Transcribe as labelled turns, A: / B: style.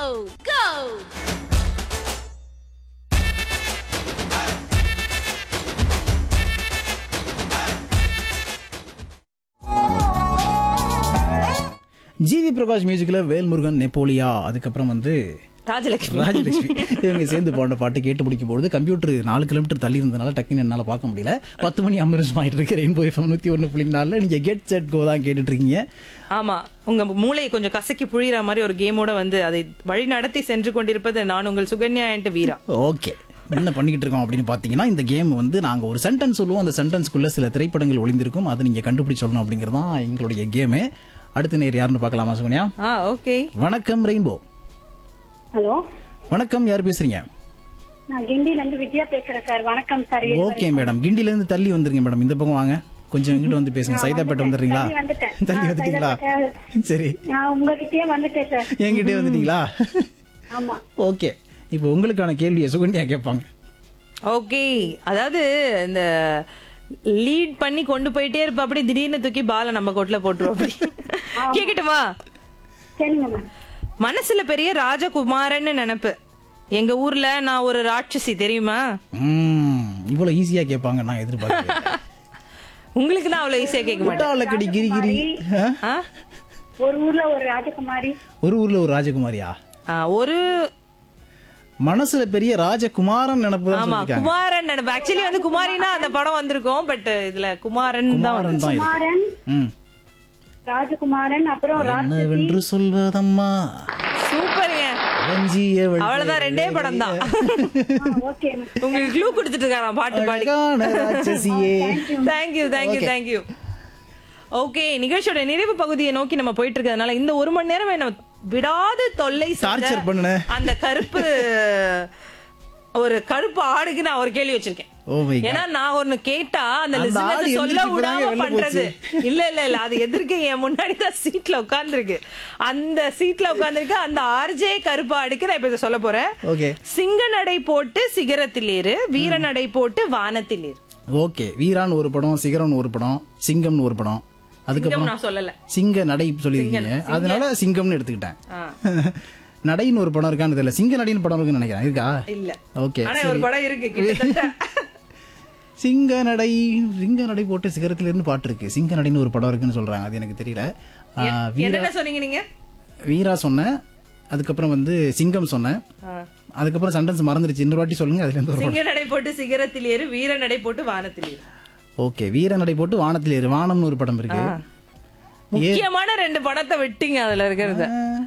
A: go!
B: GV Prakash மியூசிக்ல வேல்முருகன் நெப்போலியா அதுக்கப்புறம் வந்து
C: ராஜலட்சுமி
B: ராஜலட்சுமி இவங்க சேர்ந்து போன பாட்டு கேட்டு பிடிக்கும் பொழுது கம்ப்யூட்டர் நாலு கிலோமீட்டர் தள்ளி இருந்தனால டக்குன்னு என்னால பார்க்க முடியல பத்து மணி ஐம்பது நிமிஷம் ஆயிட்டு இருக்கு ரெயின்போ எஃப்எம் நூத்தி ஒன்று புள்ளி நாலுல நீங்க கெட் செட் கோ தான் கேட்டுட்டு இருக்கீங்க
C: ஆமா உங்க மூளையை கொஞ்சம் கசக்கி புழியிற மாதிரி ஒரு கேமோட வந்து அதை வழி நடத்தி சென்று கொண்டிருப்பது நான் உங்கள் சுகன்யா என்ட்டு வீரா
B: ஓகே என்ன பண்ணிக்கிட்டு இருக்கோம் அப்படின்னு பார்த்தீங்கன்னா இந்த கேம் வந்து நாங்கள் ஒரு சென்டென்ஸ் சொல்லுவோம் அந்த சென்டென்ஸ்க்குள்ள சில திரைப்படங்கள் ஒளிந்திருக்கும் அதை நீங்கள் கண்டுபிடிச்சு சொல்லணும் அப்படிங்கிறது தான் எங்களுடைய கேமு அடுத்த நேர் யாருன்னு பார்க்கலாமா சுகன்யா
C: ஆ ஓகே
B: வணக்கம் ரெயின்போ
D: ஹலோ
B: வணக்கம் யார் பேசுறீங்க
D: நான் கிண்டில இருந்து வித்யா பேசுறேன் சார் வணக்கம் சார்
B: ஓகே மேடம் கிண்டில இருந்து தள்ளி வந்துருங்க மேடம் இந்த பக்கம் வாங்க கொஞ்சம் இங்கிட்டு வந்து பேசுங்க சைதாப்பேட்டை வந்துடுறீங்களா
D: தள்ளி வந்துட்டேன்.
B: தள்ளி
D: ஆ,
B: வந்துட்டீங்களா
D: சைதாப்பேட்டை.
B: சரி
D: நான் உங்ககிட்டயே வந்துட்டேன் சார்
B: என்கிட்டே வந்துட்டீங்களா
D: ஆமா
B: ஓகே இப்போ உங்களுக்கான கேள்வியை சுகன்யா கேட்பாங்க
C: ஓகே அதாவது இந்த லீட் பண்ணி கொண்டு போயிட்டே இருப்ப அப்படி திடீர்னு தூக்கி பால நம்ம கொட்டுல போட்டுருவோம் அப்படி கேக்கட்டுமா
D: சரிங்க மேம்
C: மனசுல பெரிய ராஜகுமாரன்னு நினைப்பு எங்க ஊர்ல நான் ஒரு ராட்சசி தெரியுமா
B: ம் இவ்வளவு ஈஸியா கேட்பாங்க நான் எதிர்பார்க்கிறேன்
C: உங்களுக்கு நான் அவ்வளவு ஈஸியா கேட்க மாட்டேன்
B: முட்டாளக்கடி கிரி கிரி ஆ?
C: ஆ?
D: ஒரு ஊர்ல ஒரு ராஜகுமாரி
B: ஒரு ஊர்ல ஒரு ராஜகுமாரியா
C: ஆ, ஒரு
B: மனசுல பெரிய ராஜகுமாரன் நினைப்பு தான்
C: ஆமா
B: சொல்லிருக்காங்க
C: குமாரன் நினைப்பு ஆக்சுவலி வந்து குமாரினா அந்த படம் வந்திருக்கும் பட் இதுல குமாரன் தான்
B: குமாரன் தான் இருக்கு
D: குமாரன்
B: ம்
D: ராஜகுமாரன் அப்புறம் ரா-
B: என்னவென்று சொல்வதம்மா
C: சூப்பருங்க
B: வஞ்சியவள்
C: அவ்வளவுதான் ரெண்டே படம் தான்
D: ஆ, ஓகே மேம்.
C: உங்களுக்கு க்ளூ கொடுத்துட்டு இருக்காராம் பாட்டு பாடி
B: அழகான ராட்சசியே
C: தேங்க்யூ தேங்க்யூ தேங்க்யூ ஓகே நிகழ்ச்சியோட நிறைவு பகுதியை நோக்கி நம்ம போயிட்டு இருக்கிறதுனால இந்த ஒரு மணி நேரம் நம்ம விடாத தொல்லை செஞ்ச
B: Torture பண்ணுன.
C: அந்த கருப்பு ஒரு கருப்பு ஆடுக்கு நான் ஒரு கேள்வி வச்சிருக்கேன்
B: ஓ மை
C: ஏன்னா நான் ஒண்ணு கேட்டா அந்த
B: அந்த
C: listeners
B: ஆடு
C: சொல்ல
B: எந்திரிச்சு
C: விடாம
B: இப்பதாங்க வெளில
C: பண்றது இல்ல இல்ல இல்ல அது எதிர்க்க என் முன்னாடி தான் சீட்ல உட்கார்ந்துருக்கு அந்த சீட்ல உட்கார்ந்துருக்கு அந்த ஆர்ஜே கருப்பு ஆடுக்கு நான் இப்ப இதை சொல்ல போறேன்
B: ஓகே
C: சிங்க நடை போட்டு சிகரத்தில் ஏறு வீர நடை போட்டு வானத்தில் ஏறு
B: ஓகே வீரான் ஒரு படம் சிகரன் ஒரு படம் சிங்கம்னு ஒரு படம்
C: சிங்கம்
B: அதுக்கப்புறம்
C: நான் சொல்லல
B: சிங்க நடை சொல்லியிருக்கீங்க அதனால சிங்கம்னு எடுத்துக்கிட்டேன் நடைன்னு ஒரு படம் இருக்கான்னு தெரியல சிங்க நடைன்னு படம் இருக்குன்னு நினைக்கிறேன் இருக்கா
C: இல்ல
B: ஓகே
C: ஆனா ஒரு படம் இருக்கு கிட்டத்தட்ட
B: சிங்க நடை சிங்க நடை போட்டு சிகரத்துல இருந்து பாட்டு இருக்கு சிங்க நடைன்னு ஒரு படம் இருக்குன்னு சொல்றாங்க அது எனக்கு தெரியல ஆ, வீரா
C: என்னென்ன சொன்னீங்க நீங்க
B: வீரா சொன்னேன் அதுக்கப்புறம் வந்து சிங்கம் சொன்னேன் அதுக்கப்புறம் சென்டென்ஸ் மறந்துருச்சு இன்னொரு வாட்டி சொல்லுங்க அதுல இருந்து ஒரு படம்
C: சிங்க நடை போட்டு சிகரத்தில் ஏறு வீர நடை போட்டு வானத்தில் ஏறு
B: ஓகே வீர நடை போட்டு வானத்தில் ஏறு வானம்னு ஒரு படம் இருக்கு
C: முக்கியமான ரெண்டு படத்தை விட்டீங்க அதுல இருக்கிறத